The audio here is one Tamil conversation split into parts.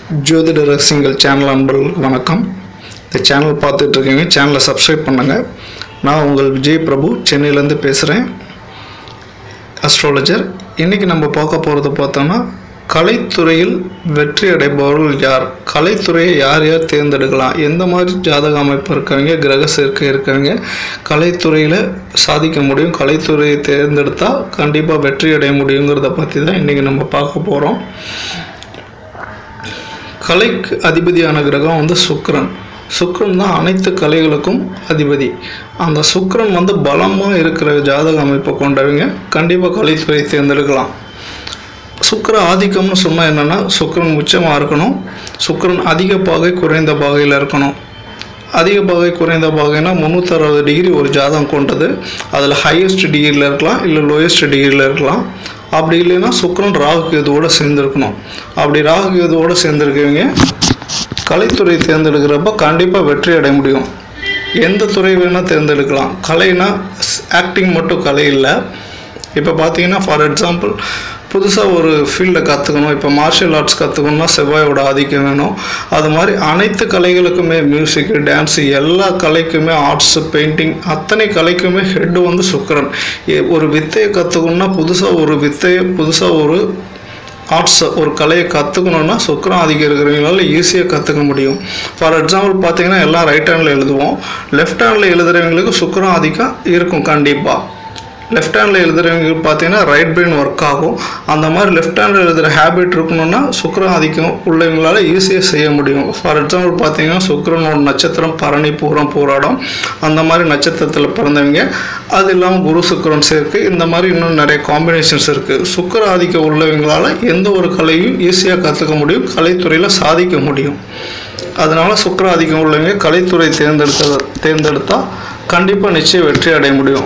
ஜோதிட ரகசியங்கள் சேனல் அன்பர்களுக்கு வணக்கம் இந்த சேனல் பார்த்துட்டு இருக்கீங்க சேனலை சப்ஸ்கிரைப் பண்ணுங்கள் நான் உங்கள் விஜய் பிரபு சென்னையிலேருந்து பேசுகிறேன் அஸ்ட்ராலஜர் இன்றைக்கி நம்ம பார்க்க போகிறது பார்த்தோம்னா கலைத்துறையில் வெற்றி அடைபவர்கள் யார் கலைத்துறையை யார் யார் தேர்ந்தெடுக்கலாம் எந்த மாதிரி ஜாதக அமைப்பு இருக்கவங்க கிரக சேர்க்கை இருக்கவங்க கலைத்துறையில் சாதிக்க முடியும் கலைத்துறையை தேர்ந்தெடுத்தால் கண்டிப்பாக வெற்றி அடைய முடியுங்கிறத பற்றி தான் இன்றைக்கி நம்ம பார்க்க போகிறோம் கலைக்கு அதிபதியான கிரகம் வந்து சுக்கிரன் சுக்கிரன் தான் அனைத்து கலைகளுக்கும் அதிபதி அந்த சுக்கிரன் வந்து பலமாக இருக்கிற ஜாதக அமைப்பை கொண்டவங்க கண்டிப்பாக கலைத்துறை தேர்ந்தெடுக்கலாம் சுக்கிர ஆதிக்கம்னு சொன்னால் என்னென்னா சுக்கிரன் உச்சமாக இருக்கணும் சுக்கிரன் அதிக பாகை குறைந்த பாகையில் இருக்கணும் அதிக பாகை குறைந்த பாகைனா முந்நூற்றறுபது டிகிரி ஒரு ஜாதகம் கொண்டது அதில் ஹையஸ்ட் டிகிரியில் இருக்கலாம் இல்லை லோயஸ்ட் டிகிரியில் இருக்கலாம் அப்படி இல்லைன்னா சுக்கிரன் ராகு கேதுவோடு சேர்ந்துருக்கணும் அப்படி ராகு கேதுவோடு சேர்ந்துருக்கவங்க கலைத்துறை தேர்ந்தெடுக்கிறப்ப கண்டிப்பாக வெற்றி அடைய முடியும் எந்த துறை வேணால் தேர்ந்தெடுக்கலாம் கலைனா ஆக்டிங் மட்டும் கலை இல்லை இப்போ பார்த்தீங்கன்னா ஃபார் எக்ஸாம்பிள் புதுசாக ஒரு ஃபீல்டை கற்றுக்கணும் இப்போ மார்ஷியல் ஆர்ட்ஸ் கற்றுக்கணும்னா செவ்வாயோட ஆதிக்கம் வேணும் அது மாதிரி அனைத்து கலைகளுக்குமே மியூசிக்கு டான்ஸு எல்லா கலைக்குமே ஆர்ட்ஸு பெயிண்டிங் அத்தனை கலைக்குமே ஹெட்டு வந்து சுக்கரன் எ- ஒரு வித்தையை கற்றுக்கணும்னா புதுசாக ஒரு வித்தையை புதுசாக ஒரு ஆர்ட்ஸ் ஒரு கலையை கற்றுக்கணுன்னா சுக்கரம் அதிகம் இருக்கிறவங்களால ஈஸியாக கற்றுக்க முடியும் ஃபார் எக்ஸாம்பிள் பார்த்தீங்கன்னா எல்லாம் ரைட் ஹேண்டில் எழுதுவோம் லெஃப்ட் ஹேண்டில் எழுதுறவங்களுக்கு சுக்கரம் அதிகம் இருக்கும் கண்டிப்பாக லெஃப்ட் ஹேண்டில் எழுதுறவங்களுக்கு பார்த்தீங்கன்னா ரைட் பிரெயின் ஒர்க் ஆகும் அந்த மாதிரி லெஃப்ட் ஹேண்டில் எழுதுகிற ஹேபிட் இருக்கணும்னா சுக்கிரம் அதிகம் உள்ளவங்களால ஈஸியாக செய்ய முடியும் ஃபார் எக்ஸாம்பிள் பார்த்தீங்கன்னா சுக்கிரனோட நட்சத்திரம் பரணி பூரம் போராடம் அந்த மாதிரி நட்சத்திரத்தில் பிறந்தவங்க அது இல்லாமல் குரு சுக்கிரன் சேர்க்கை இந்த மாதிரி இன்னும் நிறைய காம்பினேஷன்ஸ் இருக்குது சுக்கிர ஆதிக்கம் உள்ளவங்களால எந்த ஒரு கலையும் ஈஸியாக கற்றுக்க முடியும் கலைத்துறையில் சாதிக்க முடியும் அதனால சுக்கிர ஆதிக்கம் உள்ளவங்க கலைத்துறை தேர்ந்தெடுக்க தேர்ந்தெடுத்தால் கண்டிப்பாக நிச்சயம் வெற்றி அடைய முடியும்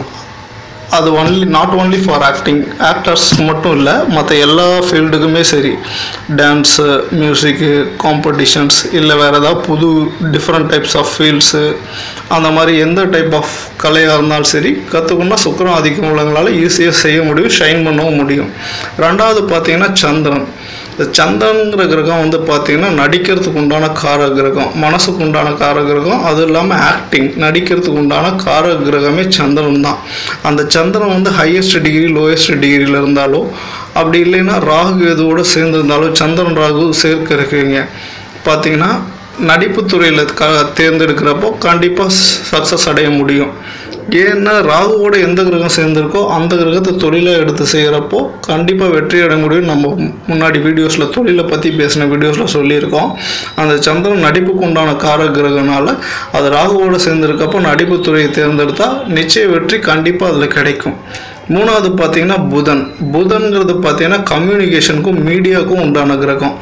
அது only not only for acting ஆக்டர்ஸ்க்கு மட்டும் இல்லை மற்ற எல்லா ஃபீல்டுக்குமே சரி டான்ஸு மியூசிக்கு காம்படிஷன்ஸ் இல்லை வேறு ஏதாவது புது டிஃப்ரெண்ட் டைப்ஸ் ஆஃப் ஃபீல்ட்ஸு அந்த மாதிரி எந்த டைப் ஆஃப் கலையாக இருந்தாலும் சரி கற்றுக்கணுன்னா சுக்கரம் அதிகம் உள்ளவங்களால ஈஸியாக செய்ய முடியும் ஷைன் பண்ணவும் முடியும் ரெண்டாவது பார்த்தீங்கன்னா சந்திரன் இந்த சந்திரங்கிற கிரகம் வந்து பார்த்தீங்கன்னா நடிக்கிறதுக்கு உண்டான கார கிரகம் மனசுக்கு உண்டான கார கிரகம் அது இல்லாமல் ஆக்டிங் நடிக்கிறதுக்கு உண்டான கார கிரகமே சந்திரன் தான் அந்த சந்திரன் வந்து ஹையஸ்ட் டிகிரி லோயஸ்ட் டிகிரியில் இருந்தாலோ அப்படி இல்லைன்னா ராகு எதுவோட சேர்ந்து இருந்தாலோ சந்திரன் ராகு சேர்க்க இருக்குவீங்க பார்த்தீங்கன்னா நடிப்புத் துறையில் க தேர்ந்தெடுக்கிறப்போ கண்டிப்பாக சக்ஸஸ் அடைய முடியும் ஏன்னா ராகுவோட எந்த கிரகம் சேர்ந்திருக்கோ அந்த கிரகத்தை தொழிலாக எடுத்து செய்கிறப்போ கண்டிப்பாக வெற்றி அடைய முடியும் நம்ம முன்னாடி வீடியோஸில் தொழிலை பற்றி பேசின வீடியோஸில் சொல்லியிருக்கோம் அந்த சந்திரன் நடிப்புக்கு உண்டான கார கிரகனால அது ராகுவோட சேர்ந்திருக்கப்போ நடிப்புத் துறையை தேர்ந்தெடுத்தால் நிச்சய வெற்றி கண்டிப்பாக அதில் கிடைக்கும் மூணாவது பார்த்தீங்கன்னா புதன் புதன்கிறது பார்த்தீங்கன்னா கம்யூனிகேஷனுக்கும் மீடியாவுக்கும் உண்டான கிரகம்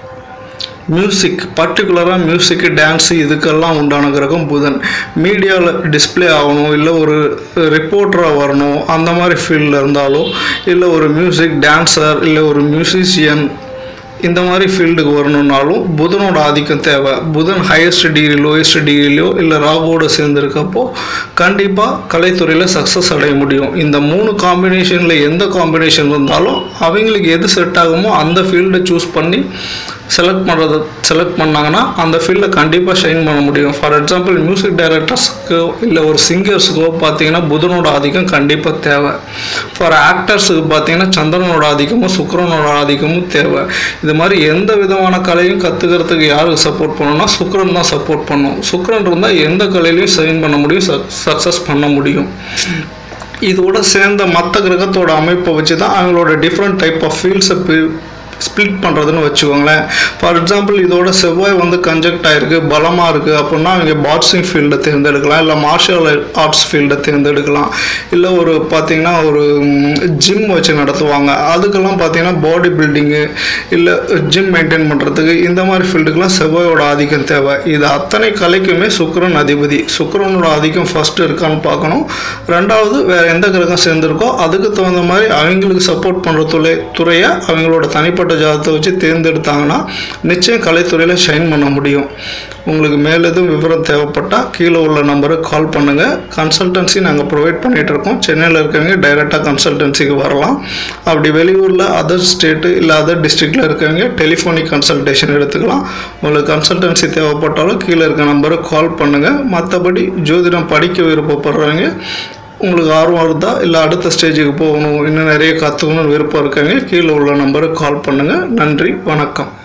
மியூசிக் பர்டிகுலராக மியூசிக்கு டான்ஸு இதுக்கெல்லாம் உண்டான கிரகம் புதன் மீடியாவில் டிஸ்ப்ளே ஆகணும் இல்லை ஒரு ரிப்போர்ட்டராக வரணும் அந்த மாதிரி ஃபீல்டில் இருந்தாலோ இல்லை ஒரு மியூசிக் டான்ஸர் இல்லை ஒரு மியூசிஷியன் இந்த மாதிரி ஃபீல்டுக்கு வரணுன்னாலும் புதனோட ஆதிக்கம் தேவை புதன் ஹையஸ்ட் டிகிரி லோயஸ்ட் டிகிரிலையோ இல்லை ராகுவோட சேர்ந்துருக்கப்போ கண்டிப்பாக கலைத்துறையில் சக்ஸஸ் அடைய முடியும் இந்த மூணு காம்பினேஷனில் எந்த காம்பினேஷன் இருந்தாலும் அவங்களுக்கு எது செட் ஆகுமோ அந்த ஃபீல்டை சூஸ் பண்ணி செலக்ட் பண்ணுறத செலக்ட் பண்ணாங்கன்னா அந்த ஃபீல்டில் கண்டிப்பாக ஷைன் பண்ண முடியும் ஃபார் எக்ஸாம்பிள் மியூசிக் டைரக்டர்ஸ்க்கோ இல்லை ஒரு சிங்கர்ஸுக்கோ பார்த்தீங்கன்னா புதனோட ஆதிக்கம் கண்டிப்பாக தேவை ஃபார் ஆக்டர்ஸுக்கு பார்த்தீங்கன்னா சந்திரனோட ஆதிக்கமும் சுக்கிரனோட ஆதிக்கமும் தேவை இது மாதிரி எந்த விதமான கலையும் கற்றுக்கிறதுக்கு யாருக்கு சப்போர்ட் பண்ணணும்னா சுக்கிரன் தான் சப்போர்ட் பண்ணும் சுக்கிரன் இருந்தால் எந்த கலையிலையும் சைன் பண்ண முடியும் சக்ஸஸ் பண்ண முடியும் இதோட சேர்ந்த மற்ற கிரகத்தோட அமைப்பை வச்சு தான் அவங்களோட டிஃப்ரெண்ட் டைப் ஆஃப் ஃபீல்ட்ஸை ஸ்ப்ளிட் பண்ணுறதுன்னு வச்சுக்கோங்களேன் ஃபார் எக்ஸாம்பிள் இதோட செவ்வாய் வந்து கன்ஜெக்ட் ஆகிருக்கு பலமாக இருக்குது அப்படின்னா அவங்க பாக்ஸிங் ஃபீல்டை தேர்ந்தெடுக்கலாம் இல்லை மார்ஷியல் ஆர்ட்ஸ் ஃபீல்டை தேர்ந்தெடுக்கலாம் இல்லை ஒரு பார்த்தீங்கன்னா ஒரு ஜிம் வச்சு நடத்துவாங்க அதுக்கெல்லாம் பார்த்தீங்கன்னா பாடி பில்டிங்கு இல்லை ஜிம் மெயின்டைன் பண்ணுறதுக்கு இந்த மாதிரி ஃபீல்டுக்கெலாம் செவ்வாயோட ஆதிக்கம் தேவை இது அத்தனை கலைக்குமே சுக்கிரன் அதிபதி சுக்கிரனோட ஆதிக்கம் ஃபஸ்ட்டு இருக்கான்னு பார்க்கணும் ரெண்டாவது வேறு எந்த கிரகம் சேர்ந்துருக்கோ அதுக்கு தகுந்த மாதிரி அவங்களுக்கு சப்போர்ட் பண்ணுற துறை துறையை அவங்களோட தனிப்பட்ட தனிப்பட்ட ஜாதகத்தை வச்சு தேர்ந்தெடுத்தாங்கன்னா நிச்சயம் கலைத்துறையில் ஷைன் பண்ண முடியும் உங்களுக்கு மேலே எதுவும் விவரம் தேவைப்பட்டால் கீழே உள்ள நம்பருக்கு கால் பண்ணுங்கள் கன்சல்டன்சி நாங்கள் ப்ரொவைட் பண்ணிகிட்டு இருக்கோம் சென்னையில் இருக்கவங்க டைரெக்டாக கன்சல்டன்சிக்கு வரலாம் அப்படி வெளியூரில் அதர் ஸ்டேட்டு இல்லை அதர் டிஸ்ட்ரிக்டில் இருக்கவங்க டெலிஃபோனிக் கன்சல்டேஷன் எடுத்துக்கலாம் உங்களுக்கு கன்சல்டன்சி தேவைப்பட்டாலும் கீழே இருக்க நம்பருக்கு கால் பண்ணுங்கள் மற்றபடி ஜோதிடம் படிக்க விருப்பப்படுறவங்க உங்களுக்கு ஆர்வம் இருந்தா இல்லை அடுத்த ஸ்டேஜுக்கு போகணும் இன்னும் நிறைய கற்றுக்கணும்னு விருப்பம் இருக்காங்க கீழே உள்ள நம்பருக்கு கால் பண்ணுங்கள் நன்றி வணக்கம்